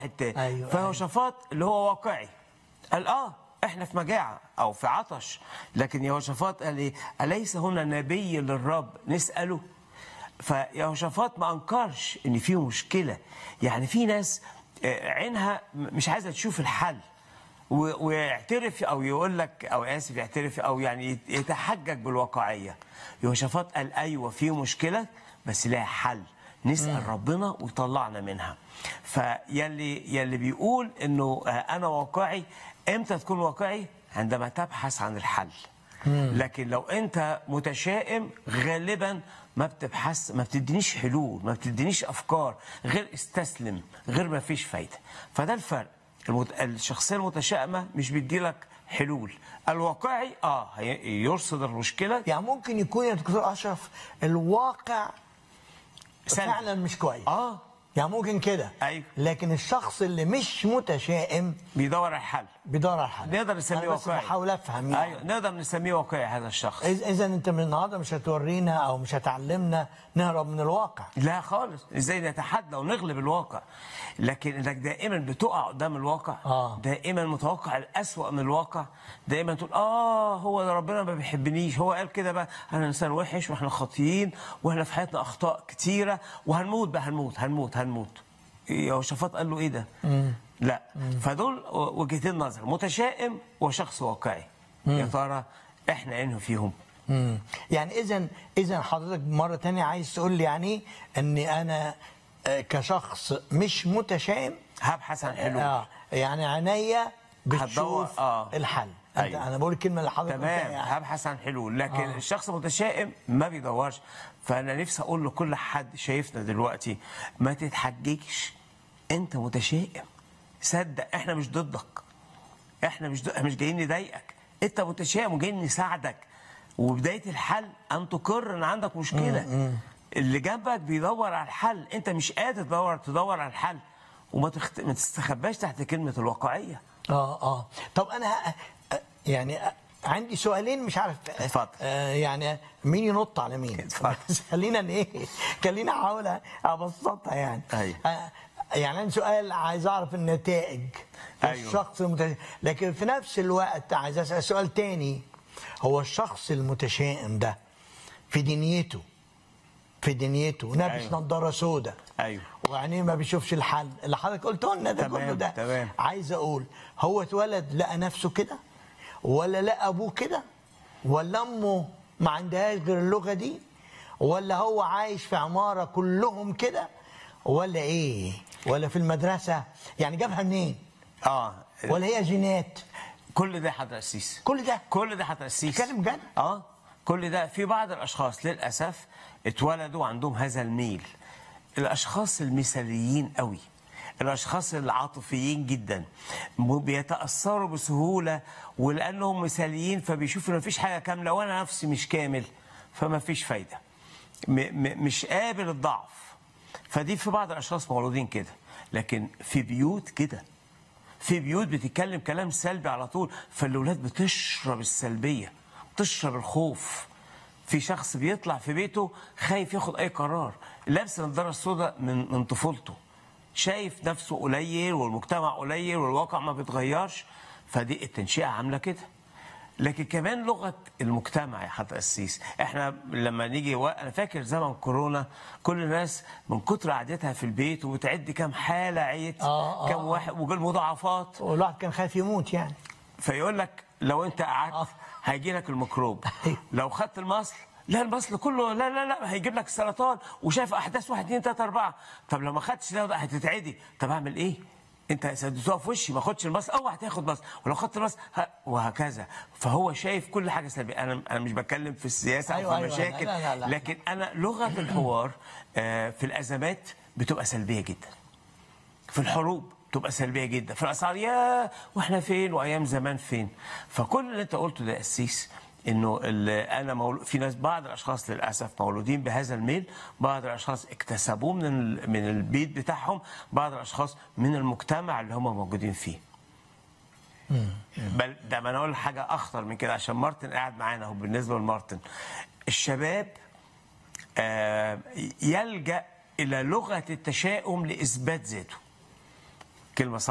التاني أيوة، فيهوشافاط اللي هو واقعي قال اه احنا في مجاعه او في عطش لكن يهوشافاط قال ايه اليس هنا نبي للرب نساله فيهوشافاط ما انكرش ان في مشكله يعني في ناس آه، عينها مش عايزه تشوف الحل و- ويعترف او يقول لك او اسف يعترف او يعني يت- يتحجج بالواقعيه يهوشافاط قال ايوه في مشكله بس لها حل نسال ربنا ويطلعنا منها فيلي يلي بيقول انه آه، انا واقعي امتى تكون واقعي عندما تبحث عن الحل لكن لو انت متشائم غالبا ما بتبحث ما بتدينيش حلول ما بتدينيش افكار غير استسلم غير ما فيش فايده فده الفرق المت... الشخصيه المتشائمه مش بيديلك حلول الواقعي اه هي- يرصد المشكله يعني ممكن يكون يا دكتور اشرف الواقع سلبي. فعلا مش كويس اه يعني ممكن كده أيوة. لكن الشخص اللي مش متشائم بيدور على الحل بيدور على الحل نقدر نسميه أنا بس واقعي بحاول افهم يعني ايوه نقدر نسميه واقعي هذا الشخص اذا انت من النهارده مش هتورينا او مش هتعلمنا نهرب من الواقع لا خالص ازاي نتحدى ونغلب الواقع لكن انك دائما بتقع قدام الواقع آه. دائما متوقع الأسوأ من الواقع دائما تقول اه هو ده ربنا ما بيحبنيش هو قال كده بقى انا انسان وحش واحنا خاطيين واحنا في حياتنا اخطاء كتيره وهنموت بقى هنموت هنموت هنموت يهوشافاط قال له ايه ده لا فدول وجهتين نظر متشائم وشخص واقعي يا ترى احنا انه فيهم مم. يعني اذا اذا حضرتك مره تانية عايز تقول لي يعني اني انا آه، كشخص مش متشائم هبحث عن حلول اه يعني عينيا بتشوف آه. الحل أنت- أيوة. انا بقول الكلمه اللي حضرتك قلتها تمام يعني. هبحث عن حلول لكن آه. آه. الشخص المتشائم ما بيدورش فانا نفسي اقول لكل حد شايفنا دلوقتي ما تتحججش انت متشائم صدق احنا مش ضدك احنا مش ضد... مش جايين نضايقك انت متشائم وجايين نساعدك وبدايه الحل ان تقر ان عندك مشكله اللي جنبك بيدور على الحل انت مش قادر تدور تدور على الحل وما تخت... ما تستخباش تحت كلمه الواقعيه اه اه طب انا ه- آه، يعني آه، عندي سؤالين مش عارف آه، اتفضل. آه يعني مين ينط على مين اتفضل. بس خلينا ن- ايه خلينا احاول ابسطها يعني أيوة. آه يعني عندي سؤال عايز اعرف النتائج أيوة. الشخص المتشائم لكن في نفس الوقت عايز اسال سؤال تاني هو الشخص المتشائم ده في دنيته في دنيته ولابس أيوة. نظاره سوداء ايوه وعينيه ما بيشوفش الحل اللي حضرتك قلته لنا ده تمام، كله ده تمام. عايز اقول هو اتولد لقى نفسه كده ولا لقى ابوه كده ولا امه ما عندهاش غير اللغه دي ولا هو عايش في عماره كلهم كده ولا ايه ولا في المدرسه يعني جابها منين اه ولا هي جينات كل ده حضرتك السيسي كل ده كل ده هتأسيس تتكلم جد؟ اه كل ده في بعض الاشخاص للاسف اتولدوا عندهم هذا الميل الاشخاص المثاليين قوي الاشخاص العاطفيين جدا م- بيتاثروا بسهوله ولانهم مثاليين فبيشوفوا ان مفيش حاجه كامله وانا نفسي مش كامل فما فيش فايده م م مش قابل الضعف فدي في بعض الاشخاص مولودين كده لكن في بيوت كده في بيوت بتتكلم كلام سلبي على طول فالاولاد بتشرب السلبيه بتشرب الخوف في شخص بيطلع في بيته خايف ياخد اي قرار لابس النضاره السوداء من من طفولته شايف نفسه قليل والمجتمع قليل والواقع ما بيتغيرش فدي التنشئه عامله كده لكن كمان لغه المجتمع يا حضرتك السيس احنا لما نيجي و... انا فاكر زمن كورونا كل الناس من كتر قعدتها في البيت وتعد كام حاله عيت آه، آه، كام واحد والمضاعفات والواحد كان خايف يموت يعني فيقول لك لو انت آه. قعدت هيجي لك الميكروب أيوه. لو خدت المصل لا المصل كله لا لا لا هيجيب لك السرطان وشايف احداث واحد اثنين ثلاثه اربعه طب لو ما خدتش ده بقى هتتعدي طب اعمل ايه؟ انت سددتوها في وشي ما اخدش المصل اوعى تاخد مصل ولو خدت المصل ه- وهكذا فهو شايف كل حاجه سلبيه انا انا مش بتكلم في السياسه أيوه، او في أيوه، المشاكل لا، لا، لا. لكن انا لغه الحوار آه، في الازمات بتبقى سلبيه جدا في الحروب تبقى سلبيه جدا في الاسعار يا واحنا فين وايام زمان فين فكل اللي انت قلته ده قسيس انه ال- انا مولود في ناس بعض الاشخاص للاسف مولودين بهذا الميل بعض الاشخاص اكتسبوه من ال- من البيت بتاعهم بعض الاشخاص من المجتمع اللي هم موجودين فيه بل ده ما انا اقول حاجه اخطر من كده عشان مارتن قاعد معانا اهو بالنسبه لمارتن الشباب آه، يلجا الى لغه التشاؤم لاثبات ذاته كلمه